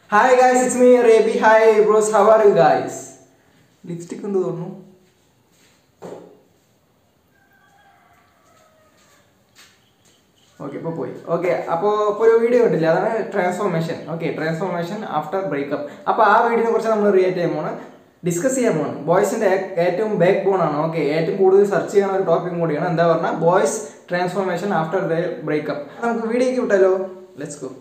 Hi guys it's me Reby hi bros how are you guys lipstick ഉണ്ട് തോന്നുന്നു okay ഇപ്പോൾ പോയി ഓക്കെ അപ്പോൾ ഇപ്പോൾ ഒരു വീഡിയോ കണ്ടില്ല അതാണ് transformation okay transformation after breakup അപ്പോൾ ആ വീഡിയോനെ കുറിച്ച് നമ്മൾ റിയേറ്റ് ചെയ്യാൻ പോണ് ഡിസ്കസ് ചെയ്യാൻ പോണ് ബോയ്സിൻ്റെ ഏറ്റവും ബാക്ക് ബോൺ ആണ് ഓക്കെ ഏറ്റവും കൂടുതൽ സെർച്ച് ചെയ്യുന്ന ഒരു ടോപ്പിക്കും കൂടിയാണ് എന്താ പറഞ്ഞാൽ boys transformation after the breakup നമുക്ക് വീഡിയോക്ക് വിട്ടാലോ ലെറ്റ്സ് ഗോ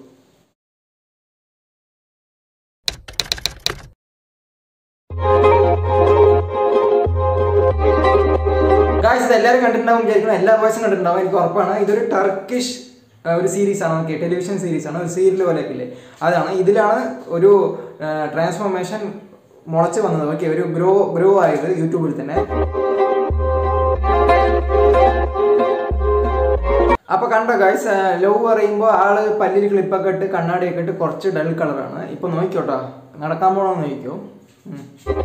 ഗായ്സ് ഇത് എല്ലാവരും കണ്ടിട്ടുണ്ടാവും വിചാരിക്കണം എല്ലാ ബോയ്സും കണ്ടിട്ടുണ്ടാവും എനിക്ക് ഉറപ്പാണ് ഇതൊരു ടർക്കിഷ് ആ, ഒരു സീരീസ് ആണ് ഓക്കെ ടെലിവിഷൻ സീരീസ് ആണ് ഒരു സീരിയൽ പോലെയൊക്കെ ഇല്ലേ അതാണ് ഇതിലാണ് ഒരു ട്രാൻസ്ഫോർമേഷൻ മുളച്ച് വന്നത് ഓക്കെ ഒരു ഗ്രോ ഗ്രോ ആയത് യൂട്യൂബിൽ തന്നെ അപ്പൊ കണ്ടോ ഗൈസ് ലവ് പറയുമ്പോൾ ആള് പല്ലിൽ ക്ലിപ്പൊക്കെ ഇട്ട് കണ്ണാടിയൊക്കെ ഇട്ട് കുറച്ച് ഡൾ കളറാണ് ഇപ്പൊ നോക്കിക്കോട്ടോ നടക്കാൻ പോണോന്ന് നോക്കിക്കോ ഉം.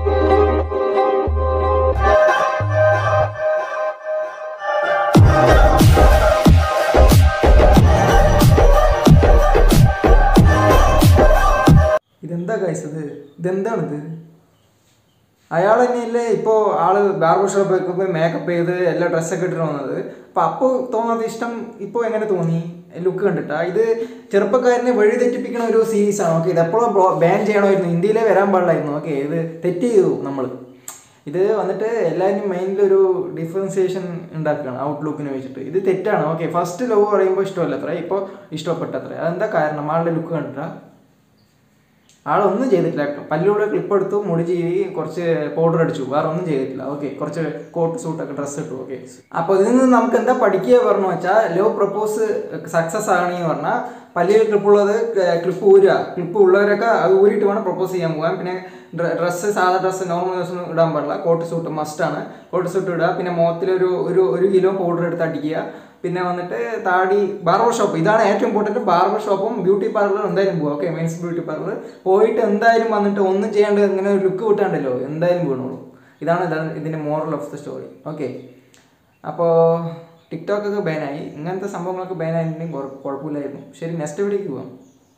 ഇതെന്താ ഗൈസ് ഇത് ഇതെന്താണിത് അയാൾ തന്നെയല്ലേ ഇപ്പോൾ ആള് ബാർബർ ഷോപ്പൊക്കെ പോയി മേക്കപ്പ് ചെയ്ത് എല്ലാ ഡ്രസ്സൊക്കെ ഇട്ടിട്ട് വന്നത് അപ്പോൾ അപ്പോൾ തോന്നാത്ത ഇഷ്ടം ഇപ്പോൾ എങ്ങനെ തോന്നി ലുക്ക് കണ്ടിട്ടാ ഇത് ചെറുപ്പക്കാരനെ വഴി തെറ്റിപ്പിക്കുന്ന ഒരു സീരീസാണ് ഓക്കെ ഇത് എപ്പോഴും ബാൻ ചെയ്യണമായിരുന്നു ഇന്ത്യയിലേ വരാൻ പാടില്ലായിരുന്നു ഓക്കെ ഇത് തെറ്റ് ചെയ്തു നമ്മൾ ഇത് വന്നിട്ട് എല്ലാവരും മൈൻഡിൽ ഒരു ഡിഫറൻസിയേഷൻ ഉണ്ടാക്കുകയാണ് ഔട്ട്ലുക്കിനെ വെച്ചിട്ട് ഇത് തെറ്റാണ് ഓക്കെ ഫസ്റ്റ് ലവ് പറയുമ്പോൾ ഇഷ്ടമല്ല അത്ര ഇപ്പോൾ ഇഷ്ടപ്പെട്ടത്ര അതെന്താ കാരണം ആളുടെ ലുക്ക് കണ്ടിട്ടാ ആളൊന്നും ചെയ്തിട്ടില്ല പല്ലിലൂടെ ക്ലിപ്പ് എടുത്തു മുടി ചീവി കുറച്ച് പൗഡർ അടിച്ചു വേറെ ഒന്നും ചെയ്തിട്ടില്ല ഓക്കെ കുറച്ച് കോട്ട് സൂട്ടൊക്കെ ഡ്രസ്സ് ഇട്ടു ഓക്കെ അപ്പോൾ ഇതിൽ നിന്ന് നമുക്ക് എന്താ പഠിക്കുക പറഞ്ഞു വെച്ചാൽ ലവ് പ്രപ്പോസ് സക്സസ് ആകണമെന്ന് പറഞ്ഞാൽ പല്ലിയിൽ ക്ലിപ്പുള്ളത് ക്ലിപ്പ് ഊരുക ക്ലിപ്പ് ഉള്ളവരൊക്കെ അത് ഊരിയിട്ട് വേണം പ്രപ്പോസ് ചെയ്യാൻ പോകാൻ പിന്നെ ഡ്രസ്സ് സാധാ ഡ്രസ്സ് നോർമൽ ഡ്രസ്സ് ഇടാൻ പാടില്ല കോട്ട് സൂട്ട് മസ്റ്റാണ് കോട്ട് സൂട്ട് ഇടുക പിന്നെ മുഖത്തിലൊരു ഒരു ഒരു കിലോ പൗഡർ എടുത്ത് അടിക്കുക പിന്നെ വന്നിട്ട് താടി ബാർബർ ഷോപ്പ് ഇതാണ് ഏറ്റവും ഇമ്പോർട്ടൻറ്റ് ബാർബർ ഷോപ്പും ബ്യൂട്ടി പാർലറും എന്തായാലും പോകും ഓക്കെ മെൻസ് ബ്യൂട്ടി പാർലർ പോയിട്ട് എന്തായാലും വന്നിട്ട് ഒന്നും ചെയ്യാണ്ട് ഇങ്ങനെ ഒരു ലുക്ക് വിട്ടാണ്ടല്ലോ എന്തായാലും വീണോളൂ ഇതാണ് ഇതാണ് ഇതിൻ്റെ moral of the story okay അപ്പോൾ ടിക്ടോക്ക് ഒക്കെ ബാനായി ഇങ്ങനത്തെ സംഭവങ്ങളൊക്കെ ബാനായിട്ടുണ്ടെങ്കിൽ കുഴ- കുഴപ്പമില്ലായിരുന്നു ശരി നെക്സ്റ്റ് വീഡിയോക്ക് പോവാം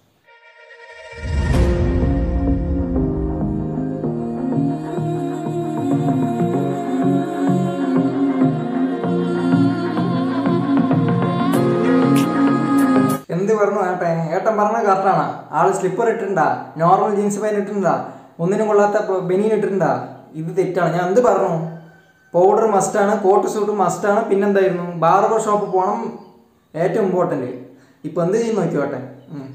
എന്ത് പറഞ്ഞു ഏട്ടൻ ഏട്ടൻ പറഞ്ഞ കറക്റ്റാണ് ആള് സ്ലിപ്പർ ഇട്ടിട്ടുണ്ടാ നോർമൽ ജീൻസ് പാൻറ് ഇട്ടിട്ടുണ്ടാ ഒന്നിനും കൊള്ളാത്ത ബനിയൻ ഇട്ടിട്ടുണ്ടാ ഇത് തെറ്റാണ് ഞാൻ എന്ത് പറഞ്ഞു പൗഡർ മസ്റ്റാണ് കോട്ട് സൂട്ട് മസ്റ്റാണ് പിന്നെന്തായിരുന്നു ബാർബർ ഷോപ്പ് പോകണം ഏറ്റവും ഇമ്പോർട്ടൻറ്റ് ഇപ്പം എന്ത് ചെയ്യും നോക്കിയോ ഏട്ടൻ ഉം.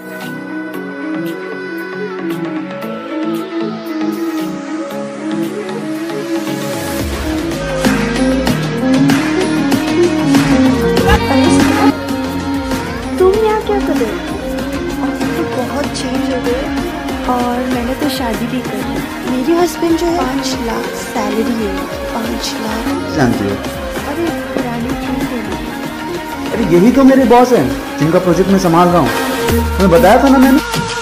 तुम यहाँ क्या कर रहे हो आप तो बहुत चेंज हो गए और मैंने तो शादी भी कर ली मेरे हस्बैंड जो है पाँच लाख सैलरी है पाँच लाख जानती हो अरे पुरानी क्यों बोली अरे यही तो मेरे बॉस हैं जिनका प्रोजेक्ट मैं संभाल रहा हूँ तुम्हें बताया था ना मैंने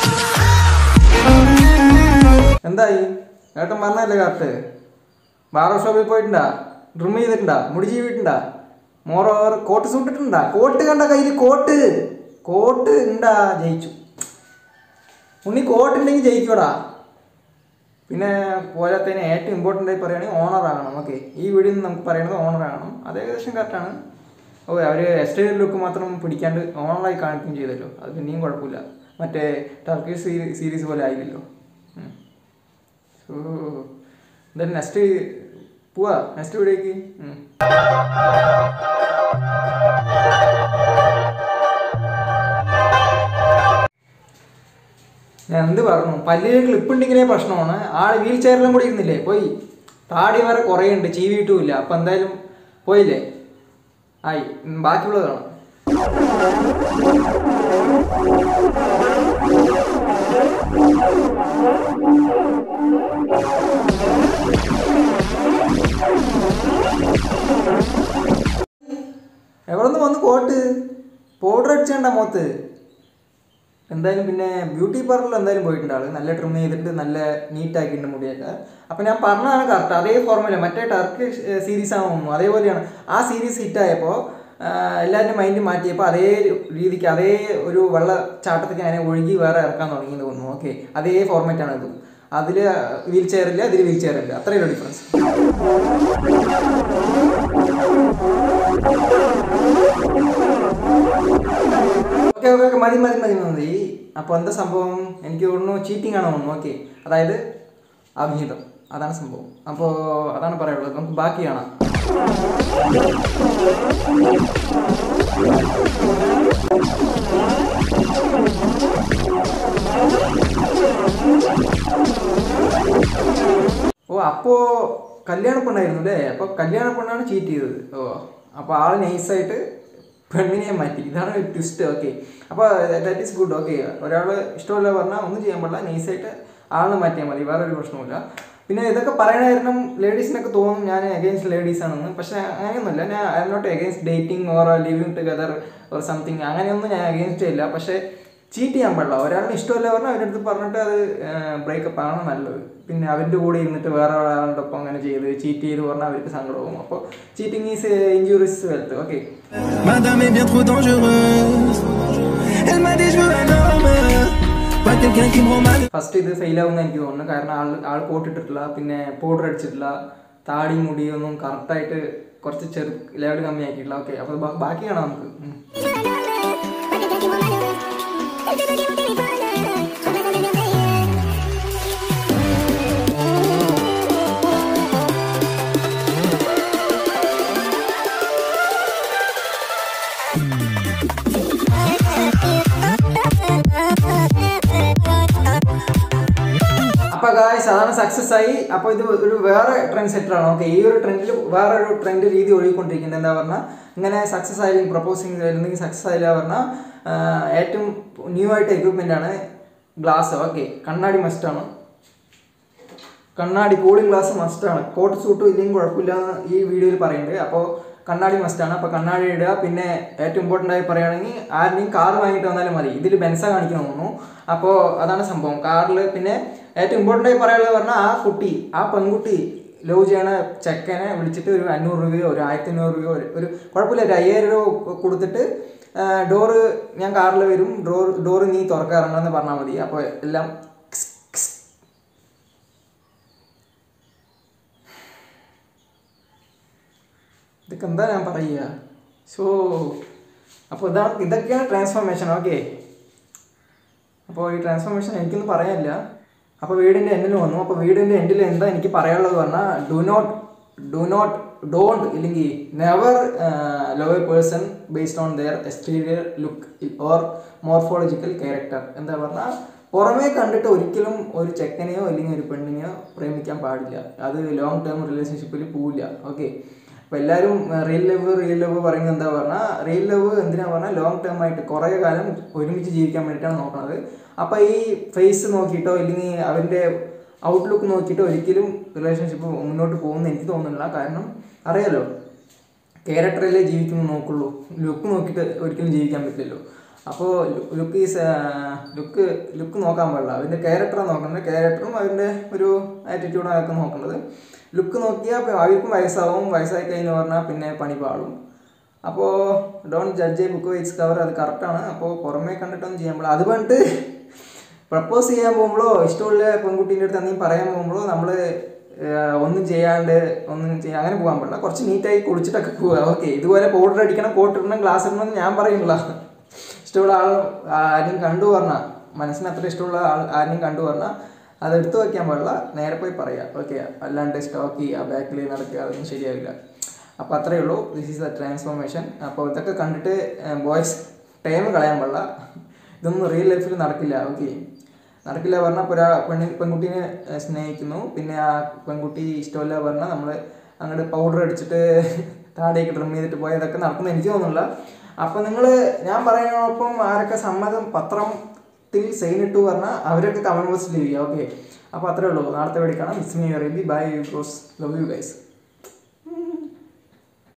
എന്തായി ഏട്ടൻ പറഞ്ഞല്ലേ കറക്റ്റ് ബാർബർ ഷോപ്പിൽ പോയിട്ടുണ്ടാ ഡ്രിം ചെയ്തിട്ടുണ്ടാ മുടി ചീവിട്ടുണ്ടാ മോർ ഓവർ കോട്ട് സൂട്ടിട്ടുണ്ടാ കോട്ട് കണ്ട കയ്യിൽ കോട്ട് കോട്ട് ഉണ്ടാ ജയിച്ചു ഉണ്ണി കോട്ട് ഉണ്ടെങ്കിൽ ജയിക്കൂടാ പിന്നെ പോരാത്തതിന് ഏറ്റവും ഇമ്പോർട്ടൻ്റ് ആയി പറയുകയാണെങ്കിൽ ഓണർ ആകണം ഓക്കെ ഈ വീഡിയോയിൽ നിന്ന് നമുക്ക് പറയുന്നത് ഓണർ ആകണം അത് ഏകദേശം കറക്റ്റാണ് ഓ അവർ എക്സ്റ്റീരിയർ ലുക്ക് മാത്രം പിടിക്കാണ്ട് ഓണറായി കാണിക്കുകയും ചെയ്തല്ലോ അത് പിന്നെയും കുഴപ്പമില്ല മറ്റേ ടർക്കി സീരീസ് പോലെ ആയില്ലല്ലോ ഉം. ഓ എന്തായാലും നെക്സ്റ്റ് പോവാ നെക്സ്റ്റ് വീഡിയോക്ക് ഞാൻ എന്ത് പറഞ്ഞു പല്ലിൽ ക്ലിപ്പ് ഉണ്ടെങ്കിലേ പ്രശ്നമാണ് ആള് വീൽ ചെയറിലും കൂടി ഇരുന്നില്ലേ പോയി താടി വരെ കുറേ ഉണ്ട് ചീവി ഇട്ടുമില്ല അപ്പം എന്തായാലും പോയില്ലേ ആയി ഉം, ബാക്കിയുള്ളത് കാണാം എവിടെ നിന്ന് വന്ന് കോട്ട് പൗഡർ അടിച്ചേണ്ട മുഖത്ത് എന്തായാലും പിന്നെ ബ്യൂട്ടി പാർലറിൽ എന്തായാലും പോയിട്ടുണ്ട് ആള് നല്ല ട്രിം ചെയ്തിട്ട് നല്ല നീറ്റ് ആക്കിയിട്ടുണ്ട് മുടിയൊക്കെ അപ്പം ഞാൻ പറഞ്ഞതാണ് കറക്റ്റ് അതേ ഫോർമുല മറ്റേ ടർക്ക് സീരീസ് ആണ് തോന്നുന്നു അതേപോലെയാണ് ആ സീരീസ് ഹിറ്റായപ്പോൾ എല്ലാവരും മൈൻഡ് മാറ്റിയപ്പോൾ അതേ രീതിക്ക് അതേ ഒരു വെള്ളച്ചാട്ടത്തേക്ക് അതിനെ ഒഴുകി വേറെ ഇറക്കാൻ തുടങ്ങി എന്ന് തോന്നുന്നു ഓക്കെ അതേ ഫോർമാറ്റാണ് ഇതും അതിൽ വീൽ ചെയറില്ല അതിൽ വീൽ ചെയറില്ല അത്രയേ ഉള്ളൂ ഡിഫറൻസ് ഓക്കെ ഓക്കെ ഓക്കെ മതി മതി മതി മതി അപ്പോൾ എന്താ സംഭവം എനിക്ക് തോന്നുന്നു ചീറ്റിംഗ് ആണ് തോന്നുന്നു ഓക്കെ അതായത് അഭിഹിതം അതാണ് സംഭവം അപ്പോൾ അതാണ് പറയാനുള്ളത് നമുക്ക് ബാക്കി കാണാം ഓ അപ്പോൾ കല്യാണ പെണ്ണായിരുന്നു അല്ലേ അപ്പോൾ കല്യാണ പെണ്ണാണ് ചീറ്റ് ചെയ്തത് ഓ അപ്പോൾ ആൾ നൈസായിട്ട് പെണ്ണിനെ മാറ്റി ഇതാണ് ഒരു ട്വിസ്റ്റ് ഓക്കെ അപ്പോൾ ദാറ്റ് ഈസ് ഗുഡ് ഓക്കെ ഒരാൾ ഇഷ്ടമല്ല പറഞ്ഞാൽ ഒന്നും ചെയ്യാൻ പാടില്ല നൈസായിട്ട് ആളിനെ മാറ്റിയാൽ മതി വേറെ ഒരു പ്രശ്നമില്ല പിന്നെ ഇതൊക്കെ പറയണ കാരണം ലേഡീസിനൊക്കെ തോന്നും ഞാൻ അഗെയിൻസ്റ്റ് ലേഡീസ് ആണെന്ന് പക്ഷേ അങ്ങനെയൊന്നുമില്ല ഞാൻ I'm not against dating or living together or something അങ്ങനെയൊന്നും ഞാൻ അഗെയിൻസ്റ്റ് ഇല്ല പക്ഷേ ചീറ്റ് ചെയ്യാൻ പാടില്ല ഒരാളിന് ഇഷ്ടമല്ല പറഞ്ഞാൽ അവരുടെ അടുത്ത് പറഞ്ഞിട്ട് അത് ബ്രേക്കപ്പ് ആണ് നല്ലത് പിന്നെ അവരുടെ കൂടെ ഇരുന്നിട്ട് വേറെ ഒരാളുടെ ഒപ്പം അങ്ങനെ ചെയ്ത് ചീറ്റ് ചെയ്ത് പറഞ്ഞാൽ അവർക്ക് സങ്കടവും അപ്പോൾ cheating is injurious health okay Madame est bien trop dangereuse. Elle m'a dit je veux un homme, pas quelqu'un qui me rend mal. First ഇത് ഫെയിൽ ആവുമെന്ന് എനിക്ക് തോന്നുന്നു കാരണം ആൾ ആൾ കോട്ടിട്ടിട്ടില്ല പിന്നെ പൗഡർ അടിച്ചിട്ടില്ല താടി മുടിയൊന്നും കറക്റ്റായിട്ട് കുറച്ച് ചെറു ലെവൽ കമ്മിയാക്കിയിട്ടില്ല ഓക്കെ അപ്പോൾ ബാക്കി കാണാം നമുക്ക് ഉം. അപ്പൊ ഗായ്സ് അതാണ് സക്സസ് ആയി അപ്പോൾ ഇത് ഒരു വേറെ ട്രെൻഡ് സെറ്റർ ആണ് ഓക്കെ ഈ ഒരു ട്രെൻഡിൽ വേറെ ഒരു ട്രെൻഡ് രീതി ഒഴുകിക്കൊണ്ടിരിക്കുന്നത് എന്താ പറഞ്ഞാൽ ഇങ്ങനെ സക്സസ് ആയാലും പ്രപ്പോസിങ് അല്ലെങ്കിൽ സക്സസ് ആയില്ല പറഞ്ഞാൽ ഏറ്റവും ന്യൂ ആയിട്ട് എക്വിപ്മെന്റ് ആണ് ഗ്ലാസ് ഓക്കെ കണ്ണാടി മസ്റ്റ് ആണ് കണ്ണാടി കൂളിംഗ് ഗ്ലാസ് മസ്റ്റാണ് കോട്ട് സൂട്ടും ഇല്ലെങ്കിൽ കുഴപ്പമില്ല എന്ന് ഈ വീഡിയോയിൽ പറയുന്നുണ്ട് അപ്പോൾ കണ്ണാടി മസ്റ്റാണ് അപ്പോൾ കണ്ണാടി ഇടുക പിന്നെ ഏറ്റവും ഇമ്പോർട്ടൻ്റ് ആയി പറയുകയാണെങ്കിൽ ആരുടെയും കാർ വാങ്ങിയിട്ട് വന്നാലും മതി ഇതിൽ ബെൻസ കാണിക്കാൻ തോന്നുന്നു അപ്പോൾ അതാണ് സംഭവം കാറിൽ പിന്നെ ഏറ്റവും ഇമ്പോർട്ടൻ്റ് ആയി പറയാനുള്ളത് പറഞ്ഞാൽ ആ കുട്ടി ആ പെൺകുട്ടി ലവ് ചെയ്യണ ചെക്കനെ വിളിച്ചിട്ട് ഒരു അഞ്ഞൂറ് രൂപയോ ഒരു ആയിരത്തി അഞ്ഞൂറ് രൂപയോ ഒരു- ഒരു കുഴപ്പമില്ല ഒരു അയ്യായിരം രൂപ കൊടുത്തിട്ട് ഡോറ് ഞാൻ കാറിൽ വരും ഡോർ ഡോറ് നീ തുറക്കാറുണ്ടെന്ന് പറഞ്ഞാൽ മതി അപ്പോൾ എല്ലാം ഇതൊക്കെ എന്താ ഞാൻ പറയുക സോ അപ്പോൾ ഇതാണ് ഇതൊക്കെയാണ് ട്രാൻസ്ഫോർമേഷൻ ഓക്കെ അപ്പോൾ ഈ ട്രാൻസ്ഫോർമേഷൻ എനിക്കൊന്നും പറയാനില്ല അപ്പോൾ വീടിൻ്റെ എൻഡിൽ വന്നു അപ്പോൾ വീടിൻ്റെ എൻഡിൽ എന്താ എനിക്ക് പറയാനുള്ളത് പറഞ്ഞാൽ do not do not don't ഇല്ലെങ്കിൽ never love a person based on their exterior look or morphological character എന്താ പറഞ്ഞാൽ പുറമേ കണ്ടിട്ട് ഒരിക്കലും ഒരു ചെക്കനെയോ അല്ലെങ്കിൽ ഒരു പെണ്ണിനെയോ പ്രേമിക്കാൻ പാടില്ല അത് ലോങ് ടേം റിലേഷൻഷിപ്പിൽ പോവില്ല ഓക്കെ അപ്പോൾ എല്ലാവരും റിയൽ ലവ് റിയൽ ലവ് പറയുന്നത് എന്താ പറഞ്ഞാൽ റിയൽ ലവ് എന്തിനാ പറഞ്ഞാൽ ലോങ് ടേം ആയിട്ട് കുറേ കാലം ഒരുമിച്ച് ജീവിക്കാൻ വേണ്ടിയിട്ടാണ് നോക്കുന്നത് അപ്പോൾ ഈ ഫേസ് നോക്കിയിട്ടോ ഇല്ലെങ്കിൽ അവൻ്റെ ഔട്ട്ലുക്ക് നോക്കിയിട്ടോ ഒരിക്കലും റിലേഷൻഷിപ്പ് മുന്നോട്ട് പോകുമെന്ന് എനിക്ക് തോന്നുന്നില്ല കാരണം അറിയാലോ ക്യാരക്ടറിലേ ജീവിക്കുമ്പോൾ നോക്കുള്ളൂ ലുക്ക് നോക്കിയിട്ട് ഒരിക്കലും ജീവിക്കാൻ പറ്റില്ലല്ലോ അപ്പോൾ ലുക്ക് ഈസ് ലുക്ക് ലുക്ക് നോക്കാൻ പാടില്ല അതിൻ്റെ ക്യാരക്ടറാണ് നോക്കേണ്ടത് ക്യാരക്ടറും അതിൻ്റെ ഒരു ആറ്റിറ്റ്യൂഡും അതൊക്കെ നോക്കേണ്ടത് ലുക്ക് നോക്കിയാൽ ഇപ്പം അവർക്കും വയസ്സാവും വയസ്സായി കഴിഞ്ഞ് പറഞ്ഞാൽ പിന്നെ പണി പാടും അപ്പോൾ don't judge a book by its cover അത് കറക്റ്റാണ് അപ്പോൾ പുറമേ കണ്ടിട്ടൊന്നും ചെയ്യാൻ പാടില്ല അത് പറഞ്ഞിട്ട് പ്രപ്പോസ് ചെയ്യാൻ പോകുമ്പോഴോ ഇഷ്ടമുള്ള പെൺകുട്ടീൻ്റെ അടുത്ത് എന്തെങ്കിലും പറയാൻ പോകുമ്പോഴോ നമ്മൾ ഒന്നും ചെയ്യാണ്ട് ഒന്നും ചെയ്യാൻ അങ്ങനെ പോകാൻ പാടില്ല കുറച്ച് നീറ്റായി കുളിച്ചിട്ടൊക്കെ പോവുക ഓക്കെ ഇതുപോലെ പൗഡർ അടിക്കണം കോട്ട് ഇടണം ഗ്ലാസ് ഇടണം എന്ന് ഞാൻ പറയുന്നില്ല ഇഷ്ടമുള്ള ആൾ ആരെയും കണ്ടു പറഞ്ഞാൽ മനസ്സിന് അത്ര ഇഷ്ടമുള്ള ആൾ ആരെയും കണ്ടു പറഞ്ഞാൽ അത് എടുത്തു വയ്ക്കാൻ പാടില്ല നേരെ പോയി പറയാം ഓക്കെ അല്ലാണ്ട് സ്റ്റോക്ക് ചെയ്യുക ബാക്കിൽ നടക്കുക അതൊന്നും ശരിയാവില്ല അപ്പോൾ അത്രയേ ഉള്ളൂ ദിസ് ഈസ് ദ ട്രാൻസ്ഫോർമേഷൻ അപ്പോൾ ഇതൊക്കെ കണ്ടിട്ട് ബോയ്സ് ടൈം കളയാൻ പാടില്ല ഇതൊന്നും റിയൽ ലൈഫിൽ നടക്കില്ല ഓക്കെ നടക്കില്ല പറഞ്ഞാൽ ഇപ്പോൾ ഒരാ പെണ്ണി പെൺകുട്ടീനെ ഏഹ്, സ്നേഹിക്കുന്നു പിന്നെ ആ പെൺകുട്ടി ഇഷ്ടമല്ല പറഞ്ഞാൽ നമ്മൾ അങ്ങോട്ട് പൗഡർ അടിച്ചിട്ട് താടിയൊക്കെ ട്രിം ചെയ്തിട്ട് പോയാൽ ഇതൊക്കെ നടക്കുന്ന എനിക്ക് തോന്നുന്നില്ല അപ്പോൾ നിങ്ങൾ ഞാൻ പറയുന്നതോടൊപ്പം ആരൊക്കെ സമ്മതം പത്രത്തിൽ സൈൻ ഇട്ടു പറഞ്ഞാൽ അവരൊക്കെ കമൻറ്റ് ബോക്സിൽ ചെയ്യുക ഓക്കെ അപ്പോൾ അത്രേ ഉള്ളൂ നാളത്തെ വേണ്ടി കാണാം it's me bye bros love you guys